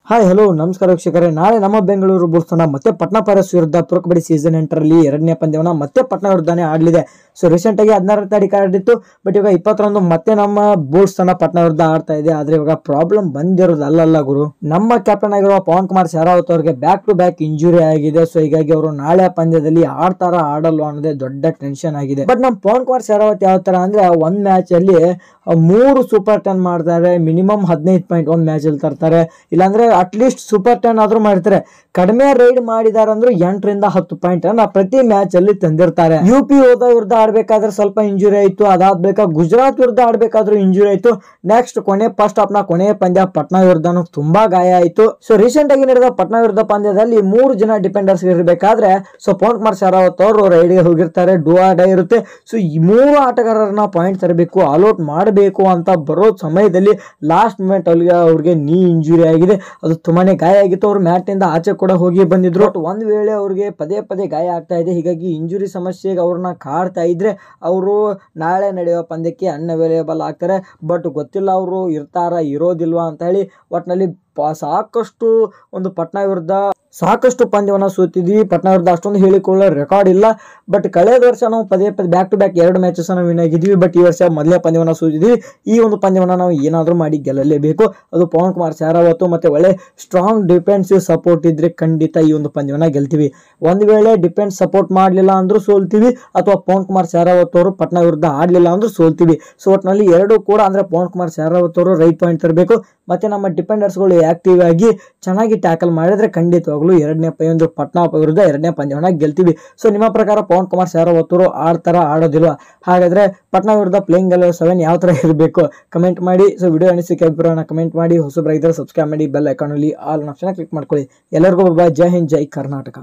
hi hello ನಮಸ್ಕಾರ ವೀಕ್ಷಕರೇ ನಾಳೆ ನಮ್ಮ ಬೆಂಗಳೂರು ಬುಲ್ಸ್ ತಂಡ ಮತ್ತೆ ಪಟ್ನಾ ಪೈರಸ್ ವಿರುದ್ಧ ಪ್ರೊ ಕಬಡ್ಡಿ ಸೀಸನ್ ಎಂಟರಲ್ಲಿ ಎರಡನೇ ಪಂದ್ಯವನ್ನ ಮತ್ತೆ ಪಟ್ನಾ ವಿರುದ್ಧನೇ ಆಡಲಿದೆ ಸೊ ರೀಸೆಂಟ್ ಆಗಿ ಹದಿನಾರನೇ ತಾರೀಕು ಆಡಿತ್ತು ಬಟ್ ಇವಾಗ ಇಪ್ಪತ್ತರಂದು ಮತ್ತೆ ನಮ್ಮ ಬುಲ್ಸ್ ತಂಡ ಪಟ್ನಾ ವಿರುದ್ಧ ಆಡ್ತಾ ಇದೆ ಆದ್ರೆ ಇವಾಗ ಪ್ರಾಬ್ಲಮ್ ಬಂದಿರೋದು ಅಲ್ಲಲ್ಲ ಗುರು ನಮ್ಮ ಕ್ಯಾಪ್ಟನ್ ಆಗಿರುವ ಪವನ್ ಕುಮಾರ್ ಶರಾವತ್ ಅವರಿಗೆ ಬ್ಯಾಕ್ ಟು ಬ್ಯಾಕ್ ಇಂಜುರಿ ಆಗಿದೆ ಸೊ ಹೀಗಾಗಿ ಅವರು ನಾಳೆ ಪಂದ್ಯದಲ್ಲಿ ಆಡ್ತಾರ ಆಡಲ್ವಾ ಅನ್ನೋದೇ ದೊಡ್ಡ ಟೆನ್ಷನ್ ಆಗಿದೆ ಬಟ್ ನಮ್ಮ ಪವನ್ ಕುಮಾರ್ ಶರಾವತ್ ಯಾವ ತರ ಅಂದ್ರೆ ಒಂದ್ ಮ್ಯಾಚ್ ಅಲ್ಲಿ ಆ, ಮೂರು ಸೂಪರ್ ಟೆನ್ ಮಾಡ್ತಾರೆ ಮಿನಿಮಮ್ ಹದಿನೈದು ಪಾಯಿಂಟ್ ಒಂದ್ ಮ್ಯಾಚ್ ಅಲ್ಲಿ ತರ್ತಾರೆ ಇಲ್ಲಾಂದ್ರೆ ಅಟ್ಲೀಸ್ಟ್ ಸೂಪರ್ ಟೆನ್ ಆದ್ರೂ ಮಾಡ್ತಾರೆ ಕಡಿಮೆ ರೈಡ್ ಮಾಡಿದಾರೆ ಅಂದ್ರೆ ಎಂಟರಿಂದ ಹತ್ತು ಪಾಯಿಂಟ್ ಅನ್ನ ಪ್ರತಿ ಮ್ಯಾಚ್ ಅಲ್ಲಿ ತಂದಿರ್ತಾರೆ ಯು ಪಿ ಹೋದ ವಿರುದ್ಧ ಆಡ್ಬೇಕಾದ್ರೆ ಸ್ವಲ್ಪ ಇಂಜುರಿ ಆಯ್ತು ಅದಾದ ಬಳಿಕ ಗುಜರಾತ್ ವಿರುದ್ಧ ಆಡ್ಬೇಕಾದ್ರೂ ಇಂಜುರಿ ಆಯ್ತು ನೆಕ್ಸ್ಟ್ ಕೊನೆ ಫಸ್ಟ್ ಹಾಫ್ ನ ಕೊನೆ ಪಂದ್ಯ ಪಟ್ನಾ ವಿರುದ್ಧನೂ ತುಂಬಾ ಗಾಯ ಆಯ್ತು ಸೊ ರೀಸೆಂಟ್ ಆಗಿ ನಡೆದ ಪಟ್ನಾ ವಿರುದ್ಧ ಪಂದ್ಯದಲ್ಲಿ ಮೂರು ಜನ ಡಿಪೆಂಡರ್ಸ್ ಇರಬೇಕಾದ್ರೆ ಸೊ ಪವನ್ ಕುಮಾರ್ ಶರಾವತ್ ಅವರು ರೈಡ್ಗೆ ಹೋಗಿರ್ತಾರೆ ಡೂ ಡೈ ಇರುತ್ತೆ ಸೊ ಈ ಮೂರು ಆಟಗಾರರನ್ನ ಪಾಯಿಂಟ್ ತರಬೇಕು ಆಲ್ಔಟ್ ಮಾಡಬೇಕು ಅಂತ ಬರೋ ಸಮಯದಲ್ಲಿ ಲಾಸ್ಟ್ ಮೂಮೆಂಟ್ ಅಲ್ಲಿ ಅವ್ರಿಗೆ ನೀ ಇಂಜುರಿ ಆಗಿದೆ ಅದು ತುಂಬಾನೇ ಗಾಯ ಆಗಿತ್ತು ಅವ್ರು ಮ್ಯಾಟ್ ನಿಂದ ಆಚೆ ಕೂಡ ಹೋಗಿ ಬಂದಿದ್ರು ಬಟ್ ಒಂದ್ ವೇಳೆ ಅವ್ರಿಗೆ ಪದೇ ಪದೇ ಗಾಯ ಆಗ್ತಾ ಇದೆ ಹೀಗಾಗಿ ಇಂಜುರಿ ಸಮಸ್ಯೆಗೆ ಅವ್ರನ್ನ ಕಾಡ್ತಾ ಇದ್ರೆ ಅವರು ನಾಳೆ ನಡೆಯುವ ಪಂದ್ಯಕ್ಕೆ ಅನ್ಅವೈಲೇಬಲ್ ಆಗ್ತಾರೆ ಬಟ್ ಗೊತ್ತಿಲ್ಲ ಅವರು ಇರ್ತಾರ ಇರೋದಿಲ್ವಾ ಅಂತ ಹೇಳಿ ಒಟ್ನಲ್ಲಿ ಪ- ಸಾಕಷ್ಟು ಒಂದು ಪಟ್ನಾ ವಿರುದ್ಧ ಸಾಕಷ್ಟು ಪಂದ್ಯವನ್ನ ಸೋತಿದ್ವಿ ಪಟ್ನಾ ವಿರುದ್ಧ ಅಷ್ಟೊಂದು ಹೇಳಿಕೊಳ್ಳೋ ರೆಕಾರ್ಡ್ ಇಲ್ಲ ಬಟ್ ಕಳೆದ ವರ್ಷ ನಾವು ಪದೇ ಪದೇ ಬ್ಯಾಕ್ ಟು ಬ್ಯಾಕ್ ಎರಡು ಮ್ಯಾಚಸ್ ನಾವು ವಿನ್ ಆಗಿದ್ವಿ ಬಟ್ ಈ ವರ್ಷ ಮೊದಲನೇ ಪಂದ್ಯವನ್ನ ಸೋತಿದ್ವಿ ಈ ಒಂದು ಪಂದ್ಯವನ್ನ ನಾವು ಏನಾದರೂ ಮಾಡಿ ಗೆಲ್ಲಲೇಬೇಕು ಅದು ಪವನ್ ಕುಮಾರ್ ಶಾರಾವತ್ ಮತ್ತೆ ಒಳ್ಳೆ ಸ್ಟ್ರಾಂಗ್ ಡಿಫೆನ್ಸಿವ್ ಸಪೋರ್ಟ್ ಇದ್ರೆ ಖಂಡಿತ ಈ ಒಂದು ಪಂದ್ಯವನ್ನ ಗೆಲ್ತೀವಿ ಒಂದ್ ವೇಳೆ ಡಿಫೆನ್ಸ್ ಸಪೋರ್ಟ್ ಮಾಡಲಿಲ್ಲ ಅಂದ್ರೂ ಸೋಲ್ತೀವಿ ಅಥವಾ ಪವನ್ ಕುಮಾರ್ ಶಾರಾವತ್ ಅವರು ಪಟ್ನಾ ವಿರುದ್ಧ ಆಡ್ಲಿಲ್ಲ ಅಂದ್ರೂ ಸೋಲ್ತೀವಿ ಸೊ ಒಟ್ನಲ್ಲಿ ಎರಡು ಕೂಡ ಅಂದ್ರೆ ಪವನ್ ಕುಮಾರ್ ಶಾರಾವತ್ ಅವರು ರೈಟ್ ಪಾಯಿಂಟ್ ತರಬೇಕು ಮತ್ತೆ ನಮ್ಮ ಡಿಪೆಂಡರ್ಸ್ಗಳು ಆಕ್ಟಿವ್ ಆಗಿ ಚೆನ್ನಾಗಿ ಟ್ಯಾಕಲ್ ಮಾಡಿದ್ರೆ ಖಂಡಿತವಾಗ್ಲೂ ಎರಡನೇ ಪೈ ಒಂದು ಪಟ್ನಾ ವಿರುದ್ಧ ಎರಡನೇ ಪಂದ್ಯವನ್ನ ಗೆಲ್ತೀವಿ ಸೊ ನಿಮ್ಮ ಪ್ರಕಾರ ಪವನ್ ಕುಮಾರ್ ಶಾರಾವತ್ ಅವರು ಆಡ್ತಾರ ಆಡೋದಿಲ್ವಾ ಹಾಗಾದ್ರೆ ಪಟ್ನಾ ವಿರುದ್ಧ ಪ್ಲೇಯಿಂಗ್ ಎಲೆವೆನ್ ಸೆವೆನ್ ಯಾವ ತರ ಇರಬೇಕು ಕಮೆಂಟ್ ಮಾಡಿ ಸೊ ವಿಡಿಯೋ ಅನಿಸಿಕೆ ಅಭಿಪ್ರಾಯನ ಕಮೆಂಟ್ ಮಾಡಿ ಹೊಸಬ್ರಾಗಿದ್ದರೆ ಸಬ್ಸ್ಕ್ರೈಬ್ ಮಾಡಿ ಬೆಲ್ ಐಕಾನಲ್ಲಿ ಆಲ್ ಆಪ್ಷನ್ ಕ್ಲಿಕ್ ಮಾಡ್ಕೊಳ್ಳಿ ಎಲ್ಲರಿಗೂ ಬಾಯ್ ಜೈ ಹಿಂದ್ ಜೈ ಕರ್ನಾಟಕ